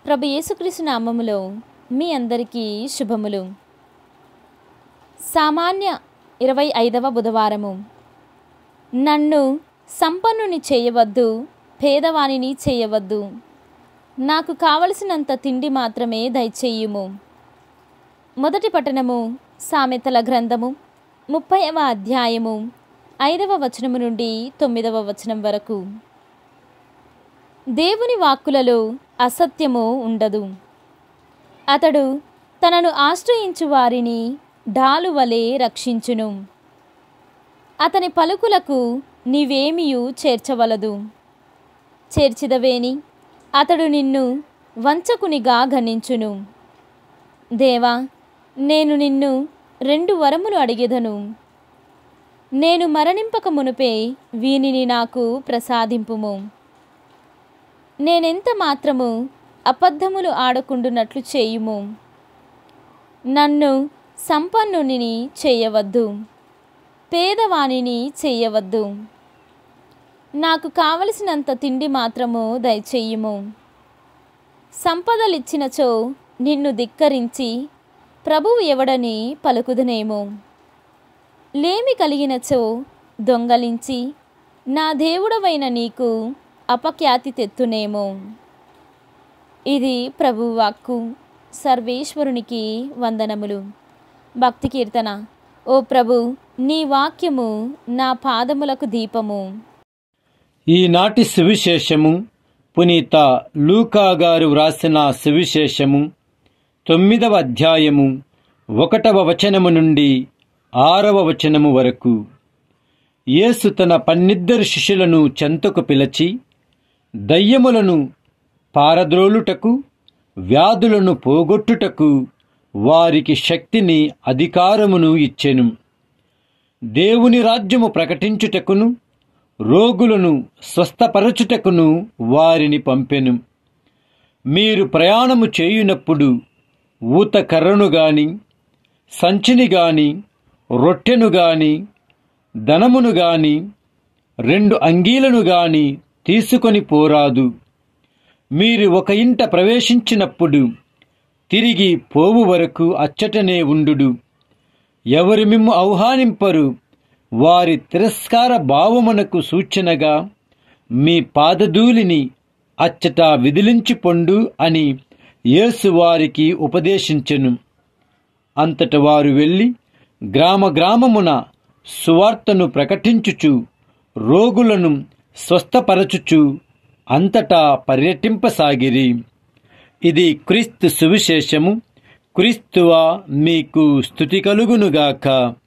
ప్రభు యేసుక్రీస్తు నామములో మీ అందరికీ శుభములు సామాన్య ఇరవై ఐదవ బుధవారము నన్ను సంపన్నుని చేయవద్దు పేదవానిని చేయవద్దు నాకు కావలసినంత తిండి మాత్రమే దయచేయుము మొదటి పట్టణము సామెతల గ్రంథము ముప్పైవ అధ్యాయము ఐదవ వచనము నుండి తొమ్మిదవ వచనం వరకు దేవుని వాక్కులలో అసత్యము ఉండదు అతడు తనను ఆశ్రయించు వారిని డాలు వలె రక్షించును అతని పలుకులకు నీవేమియు చేర్చవలదు చేర్చిదవేని అతడు నిన్ను వంచకునిగా గణించును దేవా నేను నిన్ను రెండు వరములు అడిగెదను నేను మరణింపక మునుపే వీనిని నాకు ప్రసాదింపుము నేనెంత మాత్రము అబద్ధములు ఆడకుండునట్లు చేయుము నన్ను సంపన్నుని చేయవద్దు పేదవాణిని చేయవద్దు నాకు కావలసినంత తిండి మాత్రము దయచేయుము సంపదలిచ్చినచో నిన్ను ధిక్కరించి ప్రభువు ఎవడని పలుకుదునేమో లేమి కలిగినచో దొంగలించి నా దేవుడవైన నీకు అపఖ్యాతి తెత్తునేమో ఇది ప్రభు వాక్కు సర్వేశ్వరునికి వందనములు భక్తి కీర్తన ఓ ప్రభు నీ వాక్యము నా పాదములకు దీపము ఈనాటి సువిశేషము పునీత లూకా గారు వ్రాసిన సువిశేషము తొమ్మిదవ అధ్యాయము ఒకటవ వచనము నుండి ఆరవ వచనము వరకు యేసు తన పన్నిద్దరు శిష్యులను చెంతకు పిలిచి దయ్యములను పారద్రోలుటకు వ్యాధులను పోగొట్టుటకు వారికి శక్తిని అధికారమును ఇచ్చెను దేవుని రాజ్యము ప్రకటించుటకును రోగులను స్వస్థపరచుటకును వారిని పంపెను మీరు ప్రయాణము చేయునప్పుడు ఊత కర్రను గాని సంచిని గాని రొట్టెను గాని ధనమును గాని రెండు అంగీలను గాని తీసుకొని పోరాదు మీరు ఒక ఇంట ప్రవేశించినప్పుడు తిరిగి పోవు వరకు అచ్చటనే ఉండుడు ఎవరు మిమ్ము ఆహ్వానింపరు వారి తిరస్కార భావమునకు సూచనగా మీ పాదధూలిని అచ్చట విదిలించి పొండు అని యేసు వారికి ఉపదేశించెను అంతట వారు వెళ్ళి గ్రామ గ్రామమున సువార్తను ప్రకటించుచు రోగులను స్వస్థపరచుచు అంతటా పర్యటింపసాగిరి ఇది క్రీస్తు సువిశేషము క్రీస్తువా మీకు స్థుతి కలుగునుగాక